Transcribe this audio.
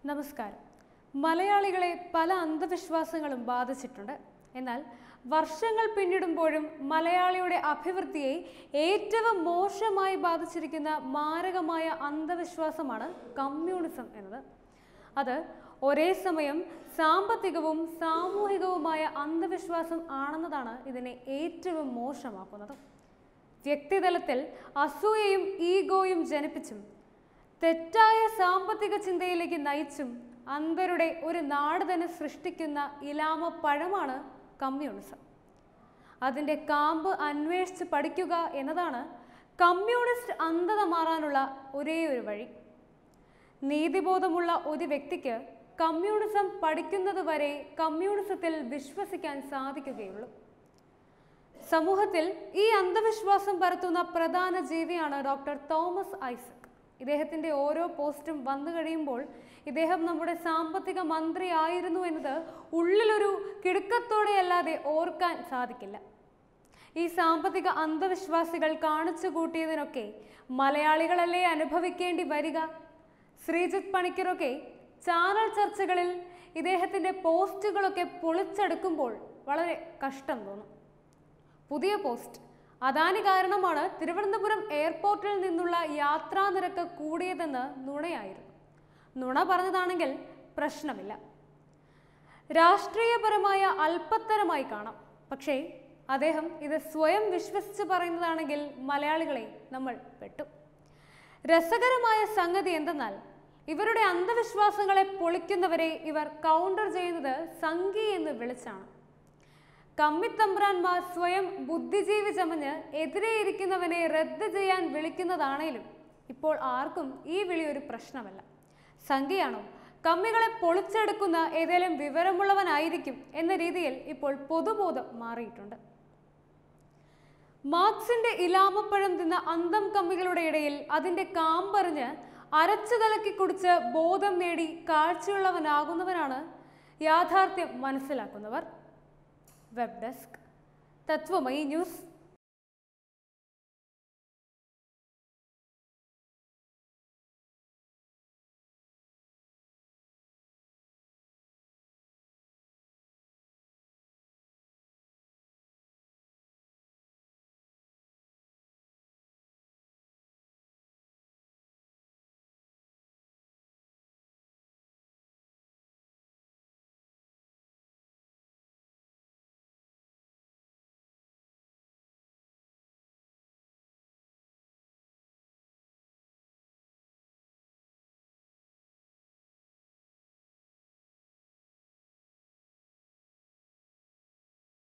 നമസ്കാരം മലയാളികളെ പല അന്ധവിശ്വാസങ്ങളും ബാധിച്ചിട്ടുണ്ട് എന്നാൽ വർഷങ്ങൾ പിന്നിടുമ്പോഴും മലയാളിയുടെ അഭിവൃദ്ധിയെ ഏറ്റവും മോശമായി ബാധിച്ചിരിക്കുന്ന മാരകമായ അന്ധവിശ്വാസമാണ് കമ്മ്യൂണിസം എന്നത് അത് ഒരേ സമയം സാമ്പത്തികവും സാമൂഹികവുമായ അന്ധവിശ്വാസം ആണെന്നതാണ് ഇതിനെ ഏറ്റവും മോശമാക്കുന്നത് വ്യക്തിതലത്തിൽ അസൂയയും ഈഗോയും ജനിപ്പിച്ചും തെറ്റായ സാമ്പത്തിക ചിന്തയിലേക്ക് നയിച്ചും അന്ധരുടെ ഒരു നാട് തന്നെ സൃഷ്ടിക്കുന്ന ഇലാമ പഴമാണ് കമ്മ്യൂണിസം അതിൻ്റെ കാമ്പ് അന്വേഷിച്ച് പഠിക്കുക എന്നതാണ് കമ്മ്യൂണിസ്റ്റ് അന്ധത മാറാനുള്ള ഒരേ ഒരു വഴി നീതിബോധമുള്ള ഒരു വ്യക്തിക്ക് കമ്മ്യൂണിസം പഠിക്കുന്നത് വരെ കമ്മ്യൂണിസത്തിൽ വിശ്വസിക്കാൻ സാധിക്കുകയുള്ളൂ സമൂഹത്തിൽ ഈ അന്ധവിശ്വാസം പരത്തുന്ന പ്രധാന ജീവിയാണ് ഡോക്ടർ തോമസ് ഐസക് ഇദ്ദേഹത്തിന്റെ ഓരോ പോസ്റ്റും വന്നു കഴിയുമ്പോൾ ഇദ്ദേഹം നമ്മുടെ സാമ്പത്തിക മന്ത്രി ആയിരുന്നു എന്നത് ഉള്ളിലൊരു കിടുക്കത്തോടെ അല്ലാതെ ഓർക്കാൻ സാധിക്കില്ല ഈ സാമ്പത്തിക അന്ധവിശ്വാസികൾ കാണിച്ചു കൂട്ടിയതിനൊക്കെ മലയാളികളല്ലേ അനുഭവിക്കേണ്ടി വരിക ശ്രീജിത്ത് പണിക്കരൊക്കെ ചാനൽ ചർച്ചകളിൽ ഇദ്ദേഹത്തിന്റെ പോസ്റ്റുകളൊക്കെ പൊളിച്ചെടുക്കുമ്പോൾ വളരെ കഷ്ടം തോന്നും പുതിയ പോസ്റ്റ് അദാനി കാരണമാണ് തിരുവനന്തപുരം എയർപോർട്ടിൽ നിന്നുള്ള യാത്രാ നിരക്ക് കൂടിയതെന്ന് നുണയായിരുന്നു നുണ പറഞ്ഞതാണെങ്കിൽ പ്രശ്നമില്ല രാഷ്ട്രീയപരമായ അല്പത്തരമായി കാണാം പക്ഷേ അദ്ദേഹം ഇത് സ്വയം വിശ്വസിച്ച് പറയുന്നതാണെങ്കിൽ മലയാളികളെ നമ്മൾ പെട്ടു രസകരമായ സംഗതി എന്തെന്നാൽ ഇവരുടെ അന്ധവിശ്വാസങ്ങളെ പൊളിക്കുന്നവരെ ഇവർ കൗണ്ടർ ചെയ്യുന്നത് സംഘി എന്ന് വിളിച്ചാണ് കമ്മിത്തമ്പ്രാന്മാർ സ്വയം ബുദ്ധിജീവി ചമഞ്ഞ് എതിരെ ഇരിക്കുന്നവനെ റദ്ദ് ചെയ്യാൻ വിളിക്കുന്നതാണേലും ഇപ്പോൾ ആർക്കും ഈ വിളി ഒരു പ്രശ്നമല്ല സംഖ്യയാണോ കമ്മികളെ പൊളിച്ചെടുക്കുന്ന ഏതെങ്കിലും വിവരമുള്ളവനായിരിക്കും എന്ന രീതിയിൽ ഇപ്പോൾ പൊതുബോധം മാറിയിട്ടുണ്ട് മാർക്സിന്റെ ഇലാമപ്പഴം തിന്ന അന്തം കമ്മികളുടെ ഇടയിൽ അതിന്റെ കാമ്പറിഞ്ഞ് അരച്ചു കലക്കി കുടിച്ച് ബോധം നേടി കാഴ്ചയുള്ളവനാകുന്നവനാണ് യാഥാർത്ഥ്യം മനസ്സിലാക്കുന്നവർ വെബ് ഡെസ്ക് തത്വമയി ന്യൂസ്